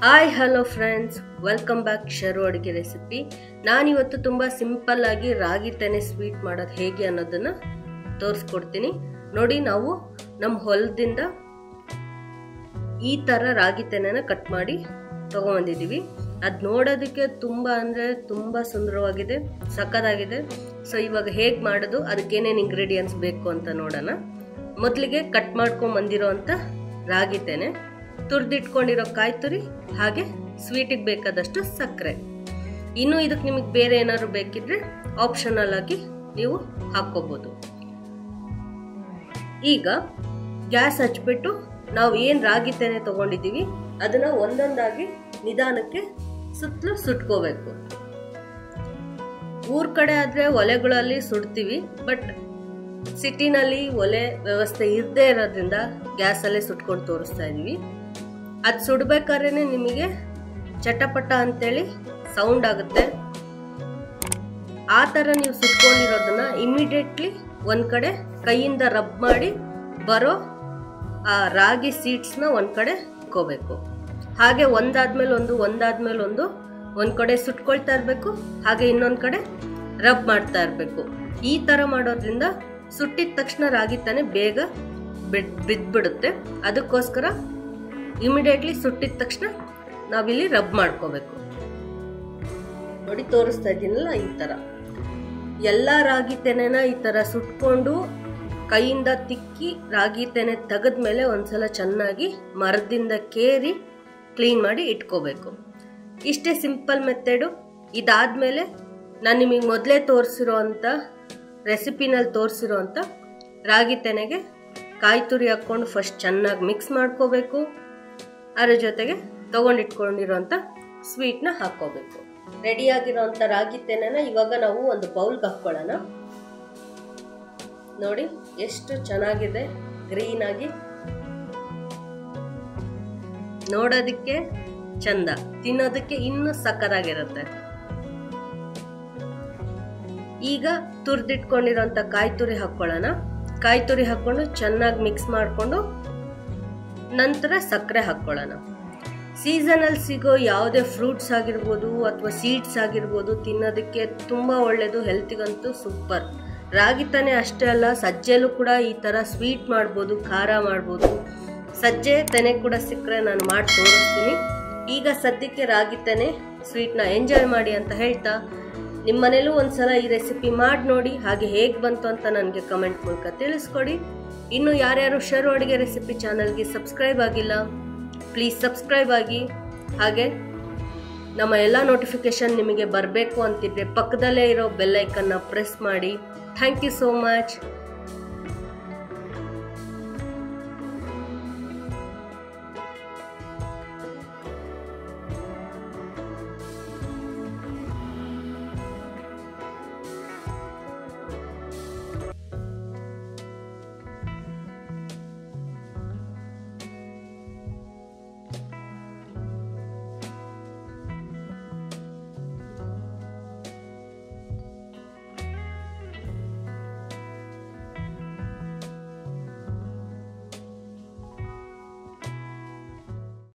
hi hello friends welcome back ಶರು ಅಡುಗೆ recipe ನಾನಿವತ್ತು ತುಂಬ ಸಿಂಪಲ್ ಆಗಿ ರಾಗಿ ತೆನೆ ಸ್ವೀಟ್ ಮಾಡೋದು ಹೇಗೆ ಅನ್ನೋದನ್ನು ತೋರಿಸ್ಕೊಡ್ತೀನಿ ನೋಡಿ ನಾವು ನಮ್ಮ ಹೊಲದಿಂದ ಈ ಥರ ರಾಗಿ ತೆನೆನ ಕಟ್ ಮಾಡಿ ತೊಗೊಂಬಂದಿದ್ದೀವಿ ಅದು ನೋಡೋದಕ್ಕೆ ತುಂಬ ಅಂದರೆ ತುಂಬ ಸುಂದರವಾಗಿದೆ ಸಕ್ಕತ್ತಾಗಿದೆ ಸೊ ಇವಾಗ ಹೇಗೆ ಮಾಡೋದು ಅದಕ್ಕೇನೇನು ಇಂಗ್ರೀಡಿಯೆಂಟ್ಸ್ ಬೇಕು ಅಂತ ನೋಡೋಣ ಮೊದಲಿಗೆ ಕಟ್ ಮಾಡ್ಕೊಂಡು ಬಂದಿರೋ ಅಂಥ ರಾಗಿ ತೆನೆ ತುರಿದಿಟ್ಕೊಂಡಿರೋ ಕಾಯಿ ತುರಿ ಹಾಗೆ ಸ್ವೀಟಿಗೆ ಬೇಕಾದಷ್ಟು ಸಕ್ಕರೆ ಇನ್ನು ಇದಕ್ಕೆ ನಿಮಗೆ ಬೇರೆ ಏನಾದ್ರು ಬೇಕಿದ್ರೆ ಆಪ್ಷನಲ್ ಆಗಿ ನೀವು ಹಾಕ್ಕೋಬೋದು ಈಗ ಗ್ಯಾಸ್ ಹಚ್ಬಿಟ್ಟು ನಾವು ಏನು ರಾಗಿ ತೆನೆ ತೊಗೊಂಡಿದ್ದೀವಿ ಅದನ್ನು ಒಂದೊಂದಾಗಿ ನಿಧಾನಕ್ಕೆ ಸುತ್ತಲೂ ಸುಟ್ಕೋಬೇಕು ಊರ್ ಕಡೆ ಆದರೆ ಒಲೆಗಳಲ್ಲಿ ಸುಡ್ತೀವಿ ಬಟ್ ಸಿಟಿನಲ್ಲಿ ಒಲೆ ವ್ಯವಸ್ಥೆ ಇರದೇ ಇರೋದ್ರಿಂದ ಗ್ಯಾಸಲ್ಲೇ ಸುಟ್ಕೊಂಡು ತೋರಿಸ್ತಾ ಇದ್ದೀವಿ ಅದು ಸುಡ್ಬೇಕಾದ್ರೆ ನಿಮಗೆ ಚಟಪಟ ಅಂತೇಳಿ ಸೌಂಡ್ ಆಗುತ್ತೆ ಆ ಥರ ನೀವು ಸುಟ್ಕೊಂಡಿರೋದನ್ನ ಇಮಿಡಿಯೇಟ್ಲಿ ಒಂದು ಕಡೆ ಕೈಯಿಂದ ರಬ್ ಮಾಡಿ ಬರೋ ಆ ರಾಗಿ ಸೀಡ್ಸ್ನ ಒಂದು ಕಡೆ ಇಟ್ಕೋಬೇಕು ಹಾಗೆ ಒಂದಾದ್ಮೇಲೆ ಒಂದು ಒಂದಾದ್ಮೇಲೆ ಒಂದು ಒಂದು ಕಡೆ ಸುಟ್ಕೊಳ್ತಾ ಇರಬೇಕು ಹಾಗೆ ಇನ್ನೊಂದು ಕಡೆ ರಬ್ ಮಾಡ್ತಾ ಇರಬೇಕು ಈ ಥರ ಮಾಡೋದ್ರಿಂದ ಸುಟ್ಟಿದ ತಕ್ಷಣ ರಾಗಿ ತಾನೆ ಬೇಗ ಬಿಡ್ ಬಿದ್ದುಬಿಡುತ್ತೆ ಅದಕ್ಕೋಸ್ಕರ ಇಮಿಡಿಯೇಟ್ಲಿ ಸುಟ್ಟಿದ ತಕ್ಷಣ ನಾವಿಲ್ಲಿ ರಬ್ ಮಾಡ್ಕೋಬೇಕು ನೋಡಿ ತೋರಿಸ್ತಾ ಇದ್ದೀನಲ್ಲ ಈ ಥರ ಎಲ್ಲ ರಾಗಿ ತೆನೆನ ಈ ಥರ ಸುಟ್ಕೊಂಡು ಕೈಯಿಂದ ತಿಕ್ಕಿ ರಾಗಿ ತೆನೆ ತೆಗೆದ್ಮೇಲೆ ಒಂದ್ಸಲ ಚೆನ್ನಾಗಿ ಮರದಿಂದ ಕೇರಿ ಕ್ಲೀನ್ ಮಾಡಿ ಇಟ್ಕೋಬೇಕು ಇಷ್ಟೇ ಸಿಂಪಲ್ ಮೆಥಡು ಇದಾದಮೇಲೆ ನಾನು ನಿಮಗೆ ಮೊದಲೇ ತೋರಿಸಿರೋ ಅಂಥ ರೆಸಿಪಿನಲ್ಲಿ ತೋರಿಸಿರೋ ಅಂಥ ರಾಗಿ ತೆನೆಗೆ ಕಾಯಿ ತುರಿ ಹಾಕ್ಕೊಂಡು ಫಸ್ಟ್ ಚೆನ್ನಾಗಿ ಮಿಕ್ಸ್ ಮಾಡ್ಕೋಬೇಕು ಅದ್ರ ಜೊತೆಗೆ ತೊಗೊಂಡಿಟ್ಕೊಂಡಿರೋಂಥ ಸ್ವೀಟ್ನ ಹಾಕ್ಕೋಬೇಕು ರೆಡಿಯಾಗಿರೋಂಥ ರಾಗಿ ತೆನೆನ ಇವಾಗ ನಾವು ಒಂದು ಬೌಲ್ಗೆ ಹಾಕ್ಕೊಳ್ಳೋಣ ನೋಡಿ ಎಷ್ಟು ಚೆನ್ನಾಗಿದೆ ಗ್ರೀನ್ ಆಗಿ ನೋಡೋದಕ್ಕೆ ಚಂದ ತಿನ್ನೋದಕ್ಕೆ ಇನ್ನೂ ಸಕ್ಕತ್ತಾಗಿರುತ್ತೆ ಈಗ ತುರಿದಿಟ್ಕೊಂಡಿರೋಂಥ ಕಾಯಿ ತುರಿ ಹಾಕ್ಕೊಳ್ಳೋಣ ಕಾಯಿ ತುರಿ ಹಾಕ್ಕೊಂಡು ಚೆನ್ನಾಗಿ ಮಿಕ್ಸ್ ಮಾಡಿಕೊಂಡು ನಂತರ ಸಕ್ಕರೆ ಹಾಕ್ಕೊಳ್ಳೋಣ ಸೀಸನಲ್ಲಿ ಸಿಗೋ ಯಾವುದೇ ಫ್ರೂಟ್ಸ್ ಆಗಿರ್ಬೋದು ಅಥವಾ ಸೀಡ್ಸ್ ಆಗಿರ್ಬೋದು ತಿನ್ನೋದಕ್ಕೆ ತುಂಬ ಒಳ್ಳೆಯದು ಹೆಲ್ತಿಗಂತೂ ಸೂಪರ್ ರಾಗಿ ತಾನೆ ಅಷ್ಟೇ ಅಲ್ಲ ಸಜ್ಜೆಲೂ ಕೂಡ ಈ ಥರ ಸ್ವೀಟ್ ಮಾಡ್ಬೋದು ಖಾರ ಮಾಡ್ಬೋದು ಸಜ್ಜೆ ತೆನೆ ಕೂಡ ಸಿಕ್ಕರೆ ನಾನು ಮಾಡಿ ತೋರಿಸ್ತೀನಿ ಈಗ ಸದ್ಯಕ್ಕೆ ರಾಗಿ ತೆನೆ ಸ್ವೀಟ್ನ ಎಂಜಾಯ್ ಮಾಡಿ ಅಂತ ಹೇಳ್ತಾ ನಿಮ್ಮ ಮನೇಲೂ ಒಂದ್ಸಲ ಈ ರೆಸಿಪಿ ಮಾಡಿ ನೋಡಿ ಹಾಗೆ ಹೇಗೆ ಬಂತು ಅಂತ ನನಗೆ ಕಮೆಂಟ್ ಮೂಲಕ ತಿಳಿಸ್ಕೊಡಿ ಇನ್ನು ಯಾರ್ಯಾರು ಶರು ಅಡುಗೆ ರೆಸಿಪಿ ಚಾನಲ್ಗೆ ಸಬ್ಸ್ಕ್ರೈಬ್ ಆಗಿಲ್ಲ ಪ್ಲೀಸ್ ಸಬ್ಸ್ಕ್ರೈಬ್ ಆಗಿ ಹಾಗೆ ನಮ್ಮ ಎಲ್ಲ ನೋಟಿಫಿಕೇಷನ್ ನಿಮಗೆ ಬರಬೇಕು ಅಂತಿದ್ರೆ ಪಕ್ಕದಲ್ಲೇ ಇರೋ ಬೆಲ್ಲೈಕನ್ನ ಪ್ರೆಸ್ ಮಾಡಿ ಥ್ಯಾಂಕ್ ಯು ಸೋ ಮಚ್